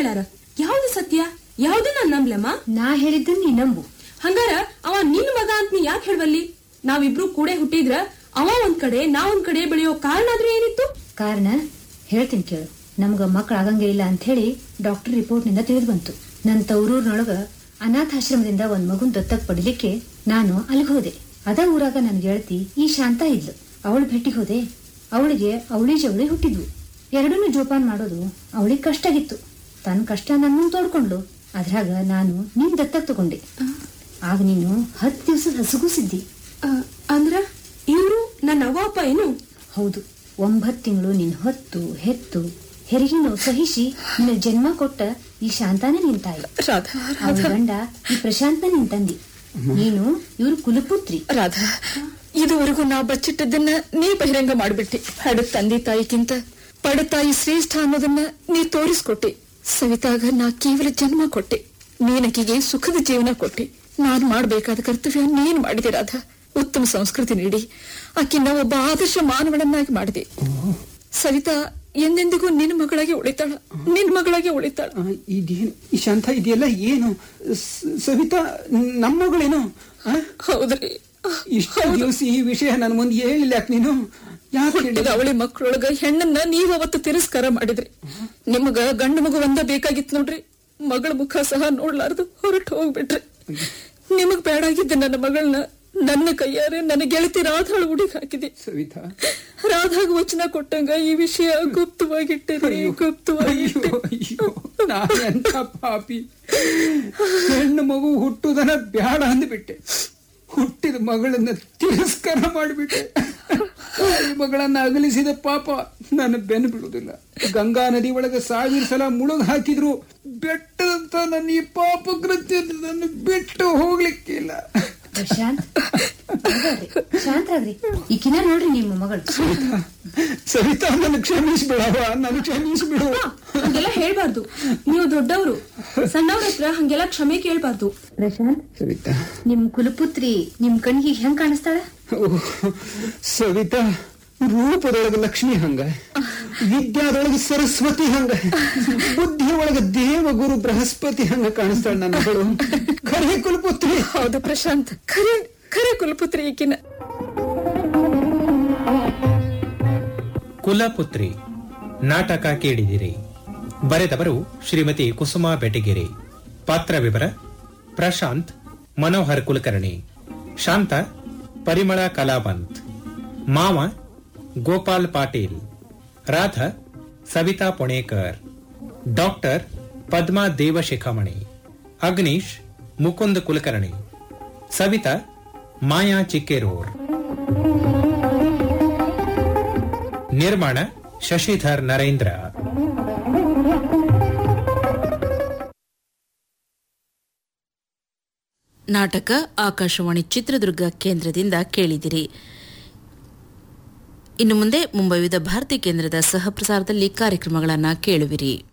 ಹೇಳಾರ ಯಾವ್ದು ಸತ್ಯ ಯಾವ್ದು ನಾನ್ ನಂಬ್ಲಮ್ಮ ನಾ ಹೇಳಿದ್ದನ್ ನೀ ನಂಬು ಹಂಗಾರ ಅವ ನಿನ್ ಮಗ ಅಂತ ನೀ ಯಾಕೆ ಹೇಳ್ವಲ್ಲಿ ನಾವಿಬ್ರು ಕೂಡೆ ಹುಟ್ಟಿದ್ರ ಅವ ಒಂದ್ ಕಡೆ ನಾ ಒಂದ್ ಕಡೆ ಬೆಳೆಯೋ ಕಾರಣ ಆದ್ರೂ ಏನಿತ್ತು ಕಾರಣ ಹೇಳ್ತೀನಿ ಕೇಳು ನಮ್ಗ ಮಕ್ಳು ಆಗಂಗೇ ಇಲ್ಲ ಅಂತ ಹೇಳಿ ಡಾಕ್ಟರ್ ರಿಪೋರ್ಟ್ ನಿಂದ ತಿಳಿದು ಬಂತು ನನ್ನ ತವರೂರ್ನೊಳಗ ಅನಾಥಾಶ್ರಮದಿಂದ ಒಂದ್ ಮಗುನ್ ದತ್ತಕ್ ಪಡಿಲಿಕ್ಕೆ ನಾನು ಅಲ್ಲಿಗೆ ಹೋದೆ ಅದ ಊರಾಗ ನನ್ ಗೆಳತಿ ಈ ಶಾಂತ ಇದ್ಲು ಅವಳು ಭೇಟಿ ಹೋದೆ ಅವಳಿಗೆ ಅವಳಿ ಜವಳಿ ಹುಟ್ಟಿದ್ವು ಎರಡನ್ನೂ ಜೋಪಾನ ಮಾಡೋದು ಅವಳಿಗೆ ಕಷ್ಟ ಆಗಿತ್ತು ತನ್ನ ಕಷ್ಟ ನನ್ನ ತೋಡ್ಕೊಂಡ್ಲು ಅದ್ರಾಗ ನಾನು ನಿನ್ ದತ್ತಕ್ ತಗೊಂಡೆ ಆಗ ನೀನು ಹತ್ತು ದಿವಸದ ಹಸುಗೂಸಿದ್ದಿ ಆ, ಅಂದ್ರ ಇವ್ರು ನನ್ನ ಅವ್ವ ಅಪ್ಪ ಏನು ಹೌದು ಒಂಬತ್ತು ತಿಂಗಳು ನಿನ್ ಹೊತ್ತು ಹೆತ್ತು ಹೆರಿಗೆ ನೋವು ಸಹಿಸಿ ನಿನ್ನ ಜನ್ಮ ಕೊಟ್ಟ ಈ ಶಾಂತಾನ ನಿನ್ ತಾಯಿ ರಾಧಾ ಅವಳ ಗಂಡ ಈ ಪ್ರಶಾಂತ ನಿನ್ ತಂದಿ ನೀನು ಇವ್ರ ಕುಲಪುತ್ರಿ ರಾಧಾ ಇದುವರೆಗೂ ನಾ ಬಚ್ಚಿಟ್ಟದನ್ನ ನೀ ಬಹಿರಂಗ ಮಾಡ್ಬಿಟ್ಟಿ ಹಡ ತಂದೆ ತಾಯಿಗಿಂತ ಪಡ ತಾಯಿ ಶ್ರೇಷ್ಠ ಅನ್ನೋದನ್ನ ನೀ ತೋರಿಸ್ಕೊಟ್ಟೆ ಸವಿತಾಗ ನಾ ಕೇವಲ ಜನ್ಮ ಕೊಟ್ಟೆ ನೀನಕಿಗೆ ಸುಖದ ಜೀವನ ಕೊಟ್ಟೆ ನಾನ್ ಮಾಡ್ಬೇಕಾದ ಕರ್ತವ್ಯ ನೀನ್ ಮಾಡಿದೆ ರಾಧಾ ಉತ್ತಮ ಸಂಸ್ಕೃತಿ ನೀಡಿ ಆಕಿನ್ನ ಒಬ್ಬ ಆದರ್ಶ ಮಾನವಳನ್ನಾಗಿ ಮಾಡಿದೆ ಸವಿತಾ ಎಂದೆಂದಿಗೂ ನಿನ್ನ ಮಗಳಾಗಿ ಉಳಿತಾಳ ನಿನ್ ಮಗಳಾಗಿ ಉಳಿತಾಳ ಆ, ಇದೇನು ಈ ಶಾಂತ ಇದೆಲ್ಲ ಏನು ಸ- ಸವಿತಾ ನಮ್ಮ ಮಗಳೇನು ಆ? ಹೌದ್ರಿ ಇಷ್ಟು ದಿವಸ ಈ ವಿಷಯ ನನ್ನ ಮುಂದೆ ಹೇಳಿಲ್ಲ ಯಾಕೆ ನೀನು ಯಾಕೆ ಹುಟ್ಟಿದ ಹೇಳಿಲ್ಲ ಅವಳಿ ಮಕ್ಕಳೊಳಗ ಹೆಣ್ಣನ್ನ ನೀವು ಅವತ್ತು ತಿರಸ್ಕಾರ ಮಾಡಿದ್ರಿ ನಿಮಗ ಗಂಡು ಮಗು ಒಂದ ಬೇಕಾಗಿತ್ತು ನೋಡ್ರಿ ಮಗಳ ಮುಖ ಸಹ ನೋಡ್ಲಾರ್ದು ಹೊರಟು ಹೋಗ್ಬಿಟ್ರಿ ನಿಮಗ್ ಬೇಡಾಗಿದ್ದ ನನ್ನ ಮಗಳನ್ನ ನನ್ನ ಕೈಯಾರೆ ನನ್ನ ಗೆಳತಿ ರಾಧಾಳ ಹುಡುಗಿ ಹಾಕಿದೆ ಸವಿತಾ ರಾಧಾಗ ವಚನ ಕೊಟ್ಟಂಗ ಈ ವಿಷಯ ಗುಪ್ತವಾಗಿಟ್ಟಿರಿ ಗುಪ್ತವಾಗಿಟ್ಟಿ ಅಯ್ಯೋ ಅಯ್ಯೋ ನಾನೆಂತ ಪಾಪಿ ಹೆಣ್ಣು ಮಗು ಹುಟ್ಟುದನ್ನ ಬ್ಯಾಡ ಅಂದ್ಬಿಟ್ಟೆ ಹುಟ್ಟಿದ ಮಗಳನ್ನ ತಿರಸ್ಕಾರ ಮಾಡಿಬಿಟ್ಟೆ ತಾಯಿ ಮಗಳನ್ನ ಅಗಲಿಸಿದ ಪಾಪ ನನ್ನ ಬೆನ್ನು ಬಿಡುವುದಿಲ್ಲ ಗಂಗಾ ನದಿ ಒಳಗೆ ಸಾವಿರ ಸಲ ಮುಳುಗ್ ಹಾಕಿದ್ರು ಬೆಟ್ಟದಂತ ನನ್ನ ಈ ಪಾಪ ಕೃತ್ಯ ನನ್ನ ಬಿಟ್ಟು ಹೋಗ್ಲಿಕ್ಕಿಲ್ಲ ಪ್ರಶಾಂತ್ ಹೌದಲ್ರಿ? ಶಾಂತರಾಗ್ರಿ ಈಕಿನ ನೋಡ್ರಿ ನಿಮ್ಮ ಮಗಳು ಸವಿತಾ ನನ್ನ ಕ್ಷಮಿಸ್ಬಿಡವ ನನ್ನ ಕ್ಷಮಿಸ್ಬಿಡು ಹಂಗೆಲ್ಲ ಹೇಳ್ಬಾರ್ದು ನೀವು ದೊಡ್ಡವರು ಸಣ್ಣವ್ರ ಹತ್ರ ಹಂಗೆಲ್ಲ ಕ್ಷಮೆ ಕೇಳ್ಬಾರ್ದು ಪ್ರಶಾಂತ್ ಸವಿತಾ ನಿಮ್ ಕುಲಪುತ್ರಿ ನಿಮ್ ಕಣ್ಣಿಗೆ ಹೆಂಗ್ ಕಾಣಿಸ್ತಾಳ ಓಹ್, ಸವಿತಾ ರೂಪದೊಳಗ ಲಕ್ಷ್ಮಿ ಹಂಗ ವಿದ್ಯಾದೊಳಗ ಸರಸ್ವತಿ ಹಂಗ ಬುದ್ಧಿ ಒಳಗ ದೇವಗುರು ಬೃಹಸ್ಪತಿ ಹಂಗ ಕಾಣಿಸ್ತಾಳ ನನ್ನ ಮಗಳು ಖರೆ ಕುಲಪುತ್ರಿ ಹೌದು ಪ್ರಶಾಂತ್ ಖರೆ ಖರೆ ಕುಲಪುತ್ರಿ ಈಕಿನ ಕುಲಪುತ್ರಿ ನಾಟಕ ಕೇಳಿದಿರಿ ಬರೆದವರು ಶ್ರೀಮತಿ ಕುಸುಮಾ ಬೆಟಗಿರಿ ಪಾತ್ರ ವಿವರ ಪ್ರಶಾಂತ್ ಮನೋಹರ್ ಕುಲಕರ್ಣಿ ಶಾಂತ ಪರಿಮಳ ಕಲಾವಂತ್ ಮಾವ ಗೋಪಾಲ್ ಪಾಟೀಲ್ ರಾಧ ಸವಿತಾ ಪುಣೇಕರ್ ಡಾಕ್ಟರ್ ಪದ್ಮಾ ದೇವಶಿಖಾಮಣಿ ಅಗ್ನೀಶ್ ಮುಕುಂದ್ ಕುಲಕರ್ಣಿ ಸವಿತಾ ಮಾಯಾ ಚಿಕ್ಕೇರೂರ್ ನಿರ್ಮಾಣ ಶಶಿಧರ್ ನರೇಂದ್ರ ನಾಟಕ ಆಕಾಶವಾಣಿ ಚಿತ್ರದುರ್ಗ ಕೇಂದ್ರದಿಂದ ಕೇಳಿದಿರಿ ಇನ್ನು ಮುಂದೆ ಮುಂಬೈ ವಿವಿಧ ಭಾರತಿ ಕೇಂದ್ರದ ಸಹ ಪ್ರಸಾರದಲ್ಲಿ ಕಾರ್ಯಕ್ರಮಗಳನ್ನು ಕೇಳುವಿರಿ